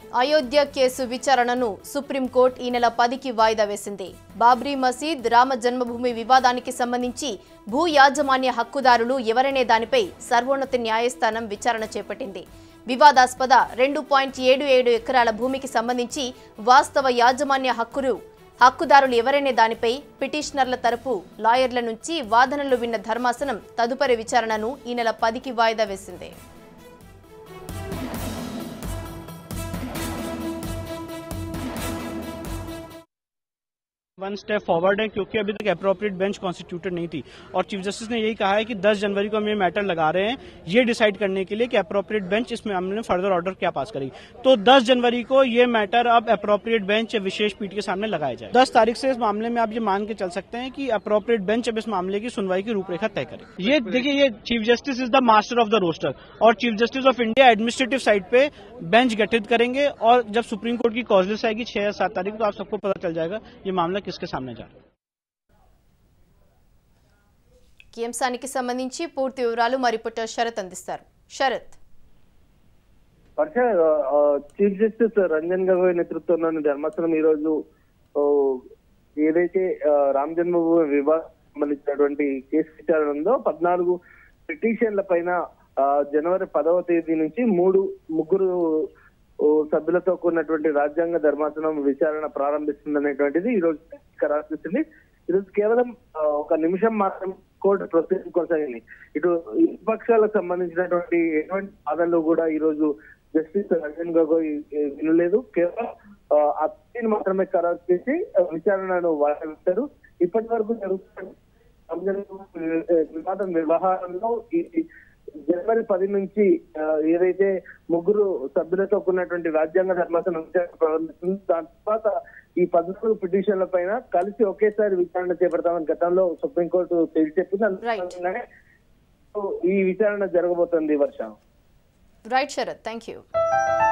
Ayodhya case విచారణను supreme court ఈ నెల పదికి వాయిదా వేసింది బాబ్రీ మసీద్ రామ జన్మభూమి వివాదానికి సంబంధించి భూ యాజమాన్య హక్కుదారులు ఎవరనే దానిపై సర్వోన్నత న్యాయస్థానం విచారణ చేపట్టింది వివాదాస్పద రెండు పాయింట్ ఏడు ఏడు ఎకరాల భూమికి సంబంధించి వాస్తవ యాజమాన్య హక్కులు హక్కుదారులు ఎవరనే దానిపై పిటిషనర్ల తరపు లాయర్ల నుంచి వాదనలు విన్న ధర్మాసనం తదుపరి విచారణను ఈ నెల పదికి వాయిదా వేసింది वन स्टेप फॉरवर्ड है क्योंकि अभी तक अप्रोप्रिएट बेंच कॉन्स्टिट्यूटेड नहीं थी और चीफ जस्टिस ने यही कहा है कि 10 जनवरी को हम ये मैटर लगा रहे हैं ये डिसाइड करने के लिए कि अप्रोप्रिएट बेंच इस मामले में फर्दर ऑर्डर क्या पास करेगी तो 10 जनवरी को ये मैटर अब अप्रोप्रिएट बेंच विशेष पीठ के सामने लगाया जाए 10 तारीख से इस मामले में आप ये मान के चल सकते हैं कि अप्रोप्रिएट बेंच अब इस मामले की सुनवाई की रूपरेखा तय करे ये देखिए ये chief justice is the master of the roster और chief justice of India administrative side पे बेंच गठित करेंगे और जब सुप्रीम कोर्ट की कॉजलेस आएगी छह या सात तारीख को आप सबको पता चल जाएगा ये मामला किसके सामने जा रहा है ఈ అంశానికి సంబంధించి పూర్తి వివరాలు మా రిపోర్టర్ శరత్ అందిస్తారు శరత్ హర్ష ఆ, చీఫ్ జస్టిస్ రంజన్ గగోయ్ నేతృత్వంలోని ధర్మాసనం ఈ రోజు ఓ, ఏదైతే ఆ, రామ్ జన్మభూమి వివాదం సంబంధించినటువంటి కేసు విచారణ ఉందో పద్నాలుగు పిటిషన్ల పైన ఆ, జనవరి పదవ తేదీ నుంచి మూడు ముగ్గురు ఓ, సభ్యులతో కూడినటువంటి రాజ్యాంగ ధర్మాసనం విచారణ ప్రారంభిస్తుందనేటువంటిది ఈ రోజు ఖరారు చేసింది ఈరోజు కేవలం ఆ, ఒక నిమిషం మాత్రం కోర్టు ప్రొసీడింగ్ కొనసాగింది ఇటు ఈ పక్షాలకు సంబంధించినటువంటి ఎటువంటి వాదనలు కూడా ఈ రోజు జస్టిస్ రంజన్ గగోయ్ ఏ, వినలేదు కేవలం ఆ, ఆ తీర్పుని మాత్రమే ఖరారు చేసి ఆ, విచారణను వాయిదా ఇప్పటి వరకు జరుగుతున్న రంజన్ గగోయ్, ఏ, వివాదం వ్యవహారంలో ఈ ఈ జనవరి పది నుంచి ఆ, ఏదైతే ముగ్గురు సభ్యులతో కూడినటువంటి రాజ్యాంగ ధర్మాసనం విచారణ ప్రారంభిస్తుంది దాని తర్వాత ఈ పద్నాలుగు పిటిషన్ల పైన కలిసి ఒకేసారి విచారణ చేపడతామని గతంలో సుప్రీంకోర్టు తేల్చి చెప్పింది Right. అందుకనే ఈ విచారణ జరగబోతుంది Varsha right Sharat thank you